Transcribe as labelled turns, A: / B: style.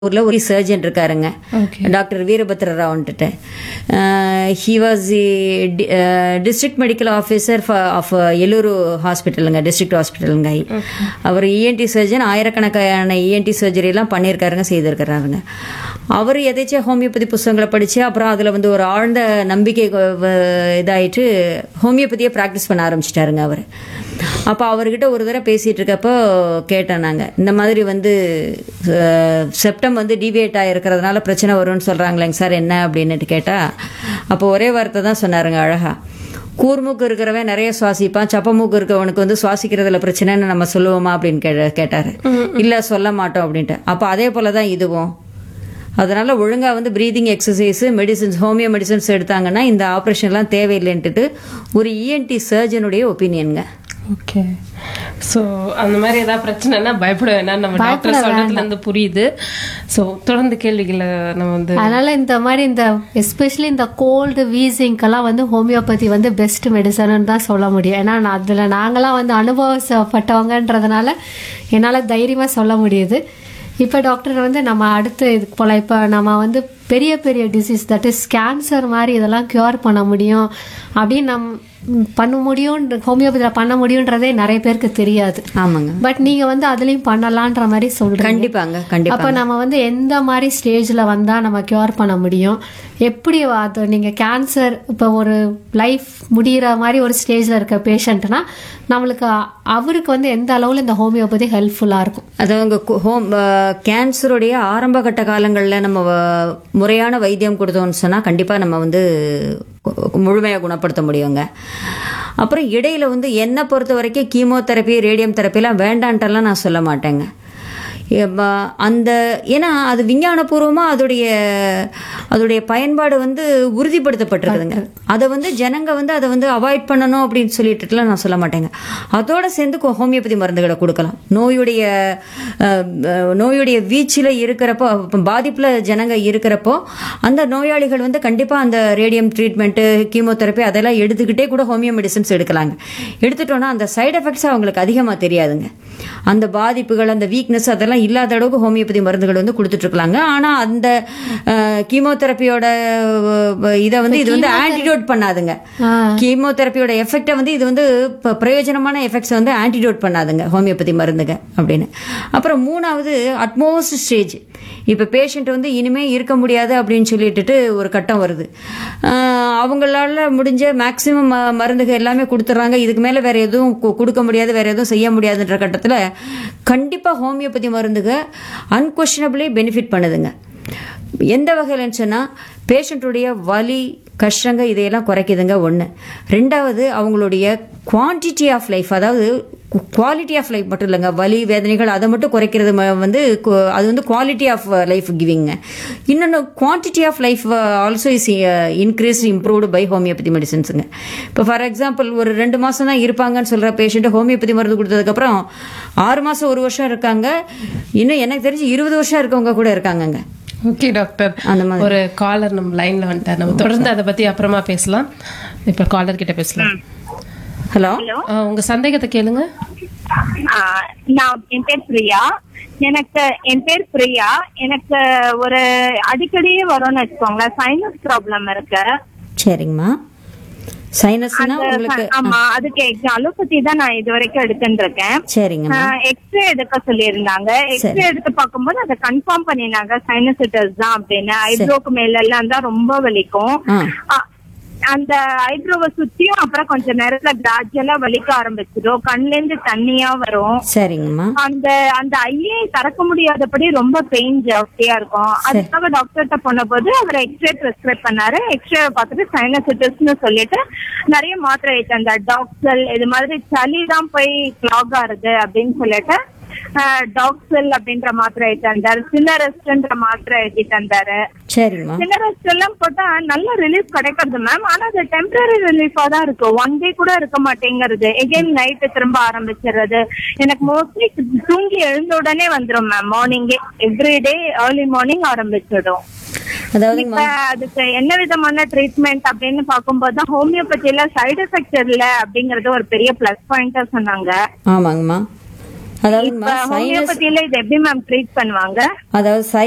A: ஊர்ல ஒரு சர்ஜன் இருக்காருங்க
B: Okay.
A: டாக்டர் வீரபத்ர ராவ்ன்ட்டு he was the district medical officer of Eluru ஹாஸ்பிட்டலுங்க டிஸ்ட்ரிக்ட் ஹாஸ்பிட்டலுங்க அவர் இஎன்டி சர்ஜன் ஆயிரக்கணக்கான இஎன்டி சர்ஜரி எல்லாம் பண்ணியிருக்காருங்க செய்திருக்கிறாருங்க அவர் எதாச்சும் ஹோமியோபதி புஸ்தகங்களை படிச்சு அப்புறம் அதுல வந்து ஒரு ஆழ்ந்த நம்பிக்கை வ- இதாயிட்டு ஹோமியோபதியை ப்ராக்டிஸ் பண்ண ஆரம்பிச்சிட்டாருங்க அவர் அப்போ அவர்கிட்ட ஒரு தடவை பேசிட்டு இருக்கப்போ கேட்டேன் நாங்க இந்த மாதிரி வந்து செப்டம் வந்து டிவியேட் ஆகிருக்கிறதுனால பிரச்சனை வரும்னு சொல்றாங்களேங்க சார் என்ன அப்படின்னுட்டு கேட்டா அப்போ ஒரே வார்த்தை தான் சொன்னாருங்க அழகா கூர்மூக்கு இருக்கிறவன் நிறைய சுவாசிப்பான் சப்பமூக்கு இருக்கவனுக்கு வந்து சுவாசிக்கிறதுல பிரச்சனைன்னு நம்ம சொல்லுவோமா அப்படின்னு கே கேட்டாரு இல்ல சொல்ல மாட்டோம் அப்படின்ட்டு அப்போ அதே போல தான் இதுவும் அதனால ஒழுங்கா வந்து breathing exercise medicines homeo medicines எடுத்தாங்கன்னா இந்த ஆப்ரேஷன்லாம் தேவையில்லைன்ட்டு ஒரு இஎன்டி சர்ஜனுடைய ஒப்பீனியனுங்க
B: ஓகே ஸோ அந்த மாதிரி ஏதாவது பிரச்சனைனா பயப்பட வேணாம் நம்ம டாக்டர் சொல்றதுல இருந்து புரியுது ஸோ தொடர்ந்து கேள்விகளை நம்ம வந்து
C: அதனால இந்த மாதிரி இந்த எஸ்பெஷலி இந்த கோல்டு வீசிங்க்கெல்லாம் வந்து ஹோமியோபதி வந்து பெஸ்ட் மெடிசன் தான் சொல்ல முடியும் ஏன்னா நான் அதுல நாங்களாம் வந்து அனுபவப்பட்டவங்கன்றதுனால என்னால தைரியமா சொல்ல முடியுது இப்போ டாக்டர் வந்து நம்ம அடுத்து இதுக்கு போல இப்போ நம்ம வந்து பெரிய பெரிய டிசீஸ் தட் இஸ் கேன்சர் மாதிரி இதெல்லாம் கியூர் பண்ண முடியும் அப்படின்னு நம் ம், பண்ண முடியும் ஹோமியோபதியில் பண்ண முடியுன்றதே நிறைய பேருக்கு தெரியாது
A: ஆமாங்க
C: பட் நீங்க வந்து அதுலயும் பண்ணலான்ற மாதிரி சொல்றீங்க
A: கண்டிப்பாங்க கண்டிப்பா
C: அப்ப நம்ம வந்து எந்த மாதிரி ஸ்டேஜ்ல வந்தா நம்ம கியூர் பண்ண முடியும் எப்படி அது நீங்க கேன்சர் இப்போ ஒரு லைஃப் முடியிற மாதிரி ஒரு ஸ்டேஜ்ல இருக்க பேஷண்ட்னா நம்மளுக்கு அ- அவருக்கு வந்து எந்த அளவுல இந்த ஹோமியோபதி ஹெல்ப்ஃபுல்லா இருக்கும்
A: அதாவது ஹோம் கேன்சருடைய ஆரம்ப கட்ட காலங்களில் நம்ம வ- முறையான வைத்தியம் கொடுத்தோம்னு சொன்னால் கண்டிப்பாக நம்ம வந்து முழுமையாக குணப்படுத்த முடியுங்க அப்புறம் இடையில வந்து என்னை பொறுத்த வரைக்கும் கீமோதெரப்பி ரேடியம் தெரப்பிலாம் வேண்டான்ட்டெல்லாம் நான் சொல்ல மாட்டேங்க எப்ப அந்த ஏன்னா அது விஞ்ஞானபூர்வமாக அதோடைய அதோடைய பயன்பாடு வந்து உறுதிப்படுத்தப்பட்டிருக்குதுங்க அதை வந்து ஜனங்க வந்து அதை வந்து அவாய்ட் பண்ணணும் அப்படின்னு சொல்லிட்டுலாம் நான் சொல்ல மாட்டேங்க அதோட சேர்ந்து கொ- ஹோமியோபதி மருந்துகளை கொடுக்கலாம் நோயுடைய அஹ், அஹ், நோயுடைய வீச்சில் இருக்கிறப்போ பாதிப்பில் ஜனங்க இருக்கிறப்போ அந்த நோயாளிகள் வந்து கண்டிப்பாக அந்த ரேடியம் ட்ரீட்மெண்ட்டு கீமோதெரப்பி அதெல்லாம் எடுத்துக்கிட்டே கூட ஹோமியோ மெடிசன்ஸ் எடுக்கலாங்க எடுத்துட்டோன்னா அந்த சைடு எஃபெக்ட்ஸ் அவங்களுக்கு அதிகமாக தெரியாதுங்க அந்த பாதிப்புகள் அந்த வீக்னஸ் அதெல்லாம் இல்லாத அளவுக்கு ஹோமியோபதி மருந்துகள் வந்து கொடுத்துட்டு இருக்கலாங்க ஆனால் அந்த கீமோதெரப்பியோட இதை வந்து இது வந்து ஆன்டிடோட் பண்ணாதுங்க கீமோதெரப்பியோட எஃபெக்டை வந்து இது வந்து ப- பிரயோஜனமான எஃபெக்ட்ஸ் வந்து ஆன்டிடோட் பண்ணாதுங்க ஹோமியோபதி மருந்துங்க அப்படின்னு அப்புறம் மூணாவது அட்மோஸ்ட் ஸ்டேஜ் இப்போ பேஷண்ட் வந்து இனிமே இருக்க முடியாது அப்படின்னு சொல்லிட்டுட்டு ஒரு கட்டம் வருது ஆஹ் அவங்களால முடிஞ்ச மேக்சிமம் மருந்துகள் எல்லாமே கொடுத்துட்றாங்க இதுக்கு மேலே வேற எதுவும் கு- கொடுக்க முடியாது வேற எதுவும் செய்ய முடியாதுன்ற கட்டத்தில் கண்டிப்பாக ஹோமியோபதி மருந்துக அன்கொஷனபிளி பெனிஃபிட் பண்ணுதுங்க எந்த வகையிலன்னு சொன்னால் பேஷண்ட்டுடைய வலி கஷ்டங்க இதையெல்லாம் குறைக்குதுங்க ஒன்று ரெண்டாவது அவங்களுடைய குவான்டிட்டி ஆஃப் லைஃப் அதாவது குவாலிட்டி ஆஃப் லைஃப் மட்டும் இல்லைங்க வலி வேதனைகள் அதை மட்டும் குறைக்கிறது ம- வந்து கு- அது வந்து குவாலிட்டி ஆஃப் லைஃப் கிவிங்க இன்னொன்று quantity of life also is increase improved by homeopathy மெடிசன்ஸுங்க இப்போ ஃபார் எக்ஸாம்பிள் ஒரு ரெண்டு மாதம் தான் இருப்பாங்கன்னு சொல்கிற பேஷண்ட் ஹோமியோபதி மருந்து கொடுத்ததுக்கப்புறம் ஆறு மாதம் ஒரு வருஷம் இருக்காங்க இன்னும் எனக்கு தெரிஞ்சு இருபது வருஷம் இருக்கவங்க கூட இருக்காங்கங்க
B: ஓகே டாக்டர்
A: அந்த மாதிரி
B: ஒரு காலர் நம்ம லைன்ல வந்துட்டார் நம்ம தொடர்ந்து அதை பத்தி அப்புறமா பேசலாம் இப்ப காலர் கிட்ட பேசலாம்
A: ஹலோ
B: ஆ, உங்க சந்தேகத்தை கேளுங்க
D: ஆ, நான் என் பேர் பிரியா எனக்கு என் பேர் பிரியா எனக்கு ஒரு அடிக்கடி வரும்னு வச்சுக்கோங்களேன் சைனஸ் ப்ராப்ளம் இருக்கு
A: சரிங்கம்மா சைனஸ்னா
D: அந்த
A: உங்களுக்கு
D: ச- ஆமா அதுக்கு அலோபதி தான் நான் இது வரைக்கும் எடுத்துட்டு இருக்கேன்
A: சரிங்கம்மா
D: எக்ஸ்ரே எடுக்க சொல்லியிருந்தாங்க எக்ஸ்ரே எடுத்து பார்க்கும்போது அதை கன்ஃபார்ம் பண்ணினாங்க சைனசிட்டஸ் தான் அப்படின்னு ஐப்ரோக்கு மேல எல்லாம் தான் ரொம்ப வலிக்கும்
A: ஆ
D: ஆ, அந்த ஐப்ரோவை சுத்தியும் அப்புறம் கொஞ்ச நேரத்துல கிராஜுவலா வலிக்க ஆரம்பிச்சிடும் கண்ணுல இருந்து தண்ணியா வரும்
A: சரிங்கம்மா
D: அந்த அந்த ஐயே திறக்க முடியாதபடி ரொம்ப பெயின் ஜாஸ்தியா இருக்கும் அதுக்காக டாக்டர்கிட்ட போனபோது அவர் எக்ஸ்ரே பிரிஸ்கிரைப் பண்ணாரு எக்ஸ்ரே பார்த்துட்டு சைனசிட்டிஸ்னு சொல்லிட்டு நிறைய மாத்திரை எழுதி தந்தார் டாக்ஸல் இது மாதிரி சளி தான் போய் கிளாக் ஆறுது அப்படின்னு சொல்லிட்டு டாக்ஸல் அப்படின்ற மாத்திரை எழுதி தந்தார் சின்னரஸ்ட்ன்ற மாத்திரை எழுதி தந்தாரு
A: சரிங்கம்மா
D: சின்னரஸ்ட் எல்லாம் போட்டா நல்ல ரிலீஃப் கிடைக்கிறது மேம் ஆனா அது டெம்பரரி ரிலீஃபா தான் இருக்கு ஒன் டே கூட இருக்க மாட்டேங்கிறது எகைன் நைட்டு திரும்ப ஆரம்பிச்சிடுறது எனக்கு மோஸ்ட்லி தூங்கி எழுந்த உடனே வந்துரும் மேம் மார்னிங்கே எவ்ரி டே ஏர்லி மார்னிங் ஆரம்பிச்சிடும்
A: அதாவதுங்கம்மா
D: இப்ப அதுக்கு என்ன விதமான ட்ரீட்மெண்ட் அப்படின்னு பார்க்கும்போது தான் ஹோமியோபதியில சைடு எஃபெக்ட் இல்ல அப்படிங்கறது ஒரு பெரிய பிளஸ் பாயிண்டா சொன்னாங்க
A: ஆமாங்கம்மா
D: இப்ப
A: அதாவதுங்கம்மா சைனஸ்
D: ஹோமியோபதியில இது எப்படி மேம் ட்ரீட் பண்ணுவாங்க
A: அதாவது